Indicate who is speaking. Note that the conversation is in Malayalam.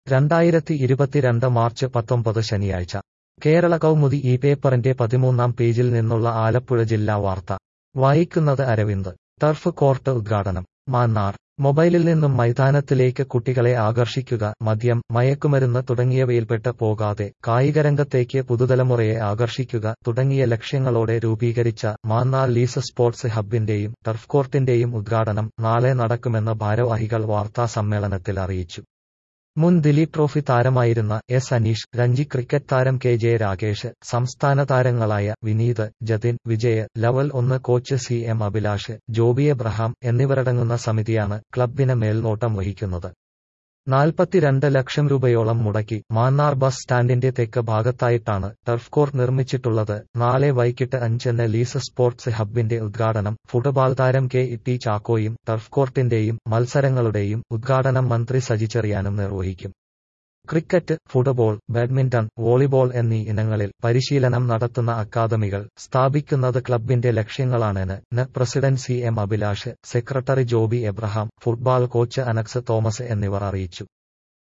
Speaker 1: രണ്ടായിരത്തി ഇരുപത്തിരണ്ട് മാർച്ച് പത്തൊമ്പത് ശനിയാഴ്ച കേരള കൗമുദി ഈ പേപ്പറിന്റെ പതിമൂന്നാം പേജിൽ നിന്നുള്ള ആലപ്പുഴ ജില്ലാ വാർത്ത വായിക്കുന്നത് അരവിന്ദ് ടർഫ് കോർട്ട് ഉദ്ഘാടനം മാന്നാർ മൊബൈലിൽ നിന്നും മൈതാനത്തിലേക്ക് കുട്ടികളെ ആകർഷിക്കുക മദ്യം മയക്കുമരുന്ന് തുടങ്ങിയവയിൽപ്പെട്ട് പോകാതെ കായികരംഗത്തേക്ക് പുതുതലമുറയെ ആകർഷിക്കുക തുടങ്ങിയ ലക്ഷ്യങ്ങളോടെ രൂപീകരിച്ച മാന്നാർ ലീസ് സ്പോർട്സ് ഹബിന്റെയും ടർഫ് കോർട്ടിന്റെയും ഉദ്ഘാടനം നാളെ നടക്കുമെന്ന് ഭാരവാഹികൾ വാർത്താ സമ്മേളനത്തിൽ അറിയിച്ചു മുൻ ദിലീപ് ട്രോഫി താരമായിരുന്ന എസ് അനീഷ് രഞ്ജി ക്രിക്കറ്റ് താരം കെ ജെ രാകേഷ് സംസ്ഥാന താരങ്ങളായ വിനീത് ജതിൻ വിജയ് ലവൽ ഒന്ന് coach C M Abhilash Joby Abraham എന്നിവരടങ്ങുന്ന സമിതിയാണ് ക്ലബിന് മേൽനോട്ടം വഹിക്കുന്നത് നാൽപ്പത്തിരണ്ട് ലക്ഷം രൂപയോളം മുടക്കി മാന്നാർ ബസ് സ്റ്റാൻഡിന്റെ തെക്ക് ഭാഗത്തായിട്ടാണ് ടർഫ് കോർട്ട് നിർമ്മിച്ചിട്ടുള്ളത് നാളെ വൈകിട്ട് അഞ്ചിന് ലീസ് സ്പോർട്സ് ഹബിന്റെ ഉദ്ഘാടനം ഫുട്ബോൾ താരം കെ ടി ചാക്കോയും ടർഫ് കോർട്ടിന്റെയും മത്സരങ്ങളുടെയും ഉദ്ഘാടനം മന്ത്രി സജി ചെറിയാനും നിർവഹിക്കും ക്രിക്കറ്റ് ഫുട്ബോൾ ബാഡ്മിന്റൺ വോളിബോൾ എന്നീ ഇനങ്ങളിൽ പരിശീലനം നടത്തുന്ന അക്കാദമികൾ സ്ഥാപിക്കുന്നത് ക്ലബിന്റെ ലക്ഷ്യങ്ങളാണെന്ന് ന് president C M Abhilash secretary Joby Abraham football coach Anex Thomas എന്നിവർ അറിയിച്ചു